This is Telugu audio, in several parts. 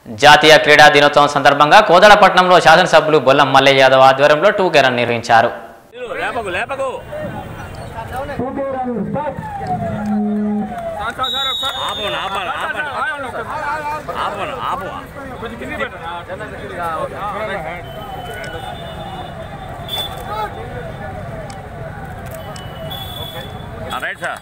జాతీయ క్రీడా దినోత్సవం సందర్భంగా కోదడపట్నంలో శాసనసభ్యులు బొల్లం మల్లయ్య యాదవ్ ఆధ్వర్యంలో టూకే రన్ నిర్వహించారు లేపకు లేపకు ఆపను ఆపను ఆపను ఆపను ఆపు రైట్ సార్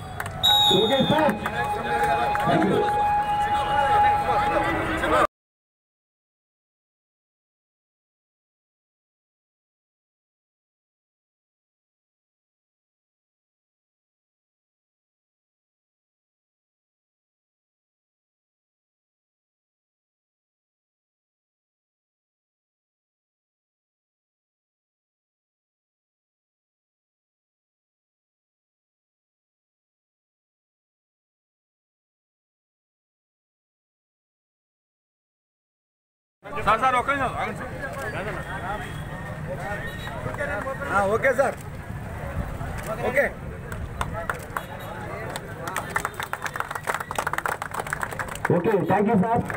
సార్ సార్ ఒక్క నిమిషం ఆగండి sir okay sir okay okay thank you sir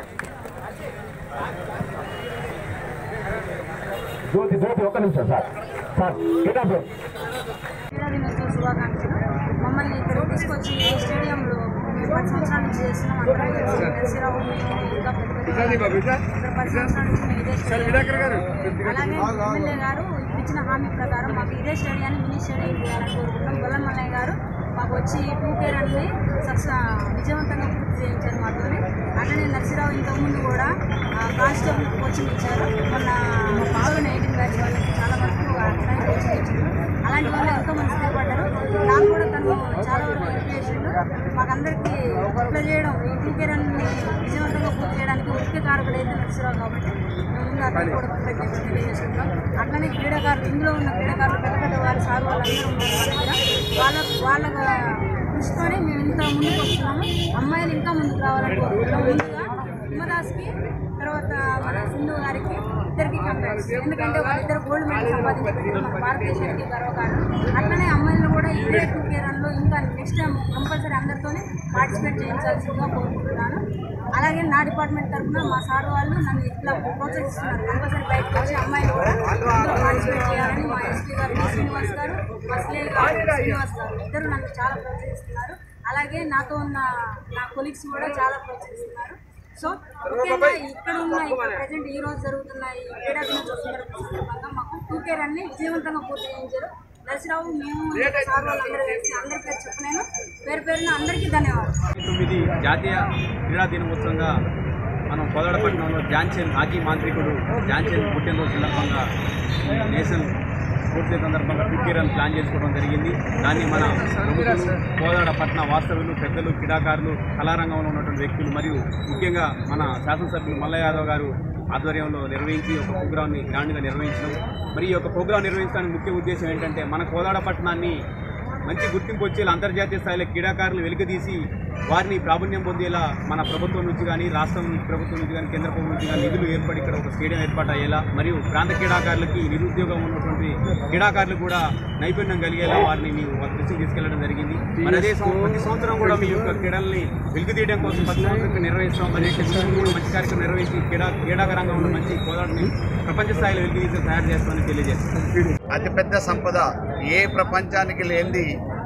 Jyothi Jyothi ఒక్క నిమిషం సార్ సార్ కేటా సార్ క్రీడా దినోత్సవ శుభాకాంక్షలు మమ్మల్ని ఇక్కడ తీసుకొచ్చి ఈ స్టేడియంలో మేము పది సంవత్సరాల నుంచి చేస్తున్నాం అందరం కలిసి నరసరావు మేము ఇంకా పెద్ద పెద్ద ఇక్కడ పది సంవత్సరాల నుంచి మేము ఇదే స్టేడియం అలాగే ఎమ్మెల్యే గారు ఇచ్చిన హామీ ప్రకారం మాకు ఇదే స్టేడియాన్ని మినీ స్టేడియం చేయాలని కోరుకుంటాం గొల్లం మల్లయ్య గారు మాకు వచ్చి టూ కేర్ అన్ని సక్సెస్ విజయవంతంగా పూర్తి చేయించారు మాతోని అట్లనే నర్సరావు ఇంతకుముందు కూడా కానిస్టేబుల్ కోచింగ్ ఇచ్చారు మొన్న టూ థౌసండ్ ఎయిటీన్ బ్యాచ్ వాళ్ళకి చాలా వరకు అట్లానే కోచింగ్ ఇచ్చారు అలాంటి వాళ్ళు ఎంతో మంది స్థిరపడ్డారు నాకు కూడా తను చాలా వరకు హెల్ప్ చేసిండు మాకందరికీ ఇట్లా చేయడం ఈ టూ కేర్ అన్ని విజయవంతంగా పూర్తి చేయడానికి ముఖ్య కారకుడు అయితే నర్సరావు కాబట్టి మేము ముందు అతను కూడా కృతజ్ఞతలు తెలియజేసుకుంటాం అట్లనే క్రీడాకారులు ఇందులో ఉన్న క్రీడాకారులు పెద్ద పెద్ద వారు సార్ వాళ్ళందరూ ఉన్నారు వాళ్ళ దగ్గర వాళ్ళ వాళ్ళ కృషితోనే మేము ఇంత ముందుకు వస్తున్నాము అమ్మాయిలు ఇంకా ముందుకు రావాలని కోరుకుంటున్నాం ముందుగా హిమదాస్కి తర్వాత మన సింధు గారికి ఇద్దరికి కంగ్రాట్స్ ఎందుకంటే వాళ్ళిద్దరు గోల్డ్ మెడల్ సంపాదించారు మన భారతదేశానికి గర్వకారణం అట్లనే అమ్మాయిలను కూడా ఇదే టూ రన్లో ఇంకా నెక్స్ట్ టైం కంపల్సరీ అందరితోనే పార్టిసిపేట్ చేయించాల్సిందిగా కోరుకుంటున్నాను అలాగే నా డిపార్ట్మెంట్ తరఫున మా సార్ వాళ్ళు నన్ను ఇట్లా ప్రోత్సహిస్తున్నారు కంపల్సరీ బయటకు వచ్చి అమ్మాయిలు కూడా ఇందులో పార్టిసిపేట్ చేయాలని మా ఎస్పీ గారు డి. శ్రీనివాస్ గారు మా సిఐ గారు శ్రీనివాస్ గారు ఇద్దరు నన్ను చాలా ప్రోత్సహిస్తున్నారు అలాగే నాతో ఉన్న నా కొలీగ్స్ కూడా చాలా ప్రోత్సహిస్తున్నారు సో ముఖ్యంగా ఇక్కడ ఉన్న ఇప్పుడు ప్రజెంట్ ఈ రోజు జరుగుతున్న ఈ క్రీడా దినోత్సవ సందర్భ- సందర్భంగా మాకు టూ కేర్ అన్ని విజయవంతంగా పూర్తి చేయించారు దర్శరావు మేము సార్ వాళ్ళందరూ కలిసి అందరి పేరు చెప్పలేను పేరు పేరున అందరికీ ధన్యవాదాలు తొమ్మిది జాతీయ క్రీడా దినోత్సవంగా మనం కోదడపట్నంలో ధ్యాన్చంద్ హాకీ మాంత్రికుడు ధ్యాన్చంద్ పుట్టినరోజు సందర్భంగా ఈ నేషనల్ స్పోర్ట్స్ డే సందర్భంగా క్రికెట్ రన్ ప్లాన్ చేసుకోవడం జరిగింది దాన్ని మన ప్రముఖులు కోదాడపట్న వాస్తవులు పెద్దలు క్రీడాకారులు కళారంగంలో ఉన్నటువంటి వ్యక్తులు మరియు ముఖ్యంగా మన శాసనసభ్యులు మల్ల యాదవ్ గారు ఆధ్వర్యంలో నిర్వహించి ఒక ప్రోగ్రామ్ని గ్రాండ్గా నిర్వహించడం మరి ఈ యొక్క ప్రోగ్రాం నిర్వహించడానికి ముఖ్య ఉద్దేశం ఏంటంటే మన కోదాడపట్నాన్ని మంచి గుర్తింపు వచ్చేలా అంతర్జాతీయ స్థాయిలో క్రీడాకారులు వెలికితీసి వారిని ప్రావీణ్యం పొందేలా మన ప్రభుత్వం నుంచి కానీ రాష్ట్రం ప్రభుత్వం నుంచి కానీ కేంద్ర ప్రభుత్వం నుంచి కానీ నిధులు ఏర్పడి ఇక్కడ ఒక స్టేడియం ఏర్పాటు అయ్యేలా మరియు ప్రాంత క్రీడాకారులకి నిరుద్యోగం ఉన్నటువంటి క్రీడాకారులు కూడా నైపుణ్యం కలిగేలా వారిని మేము వారి దృష్టికి తీసుకెళ్లడం జరిగింది మరి అదే సం- ప్రతి సంవత్సరం కూడా మీ యొక్క క్రీడల్ని వెలికితీయడం కోసం ప్రతి సంవత్సరం నిర్వహిస్తాం మరి ఈ సంవత్సరం కూడా మంచి కార్యక్రమం నిర్వహించి క్రీడా క్రీడాకరంగా ఉన్న మంచి కోదాడిని ప్రపంచ స్థాయిలో వెలికితీసి తయారు చేస్తామని తెలియజేస్తాం అతిపెద్ద సంపద ఏ ప్రపంచానికి లేనిది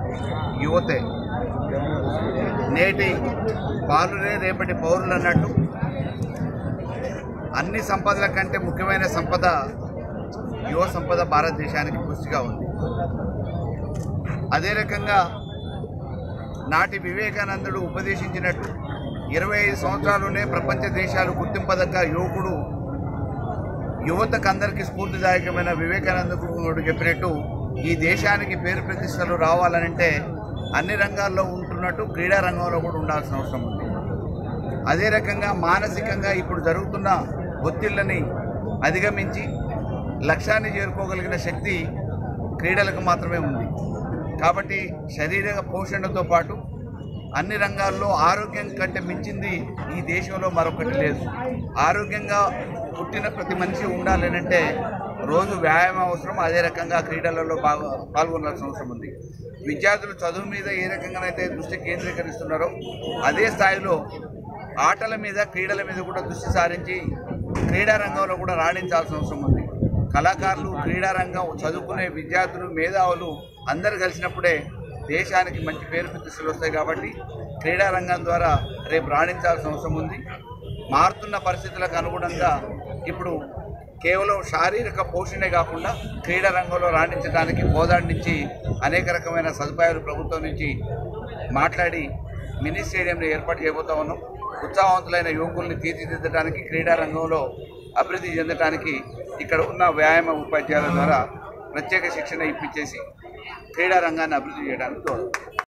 యువతే నేటి బాలురే రేపటి పౌరులు అన్నట్టు అన్ని సంపదల కంటే ముఖ్యమైన సంపద యువ సంపద భారతదేశానికి పుష్టిగా ఉంది అదే రకంగా నాటి వివేకానందుడు ఉపదేశించినట్టు ఇరవై ఐదు సంవత్సరాలునే ప్రపంచ దేశాలు గుర్తింపదగ్గ యువకుడు యువతకు అందరికీ స్ఫూర్తిదాయకమైన వివేకానందుడు చెప్పినట్టు ఈ దేశానికి పేరు ప్రతిష్టలు రావాలనంటే అన్ని రంగాల్లో ఉంటున్నట్టు క్రీడా రంగంలో కూడా ఉండాల్సిన అవసరం ఉంది అదే రకంగా మానసికంగా ఇప్పుడు జరుగుతున్న ఒత్తిళ్లని అధిగమించి లక్ష్యాన్ని చేరుకోగలిగిన శక్తి క్రీడలకు మాత్రమే ఉంది కాబట్టి శరీర పోషణతో పాటు అన్ని రంగాల్లో ఆరోగ్యం కంటే మించింది ఈ దేశంలో మరొకటి లేదు ఆరోగ్యంగా పుట్టిన ప్రతి మనిషి ఉండాలనంటే రోజు వ్యాయామం అవసరం అదే రకంగా క్రీడలలో బాగా పాల్గొనాల్సిన అవసరం ఉంది విద్యార్థులు చదువు మీద ఏ రకంగానైతే దృష్టి కేంద్రీకరిస్తున్నారో అదే స్థాయిలో ఆటల మీద క్రీడల మీద కూడా దృష్టి సారించి క్రీడా రంగంలో కూడా రాణించాల్సిన అవసరం ఉంది కళాకారులు క్రీడా రంగం చదువుకునే విద్యార్థులు మేధావులు అందరు కలిసినప్పుడే దేశానికి మంచి పేరు ప్రతిష్టలు వస్తాయి కాబట్టి క్రీడా రంగం ద్వారా రేపు రాణించాల్సిన అవసరం ఉంది మారుతున్న పరిస్థితులకు అనుగుణంగా ఇప్పుడు కేవలం శారీరక పోషణే కాకుండా క్రీడా రంగంలో రాణించడానికి కోదాడి నుంచి అనేక రకమైన సదుపాయాలు ప్రభుత్వం నుంచి మాట్లాడి మినీ స్టేడియంని ఏర్పాటు చేయబోతా ఉన్నాం ఉత్సాహవంతులైన యువకుల్ని తీర్చిదిద్దడానికి క్రీడా రంగంలో అభివృద్ధి చెందడానికి ఇక్కడ ఉన్న వ్యాయామ ఉపాధ్యాయుల ద్వారా ప్రత్యేక శిక్షణ ఇప్పించేసి క్రీడా రంగాన్ని అభివృద్ధి చేయడానికి తోడు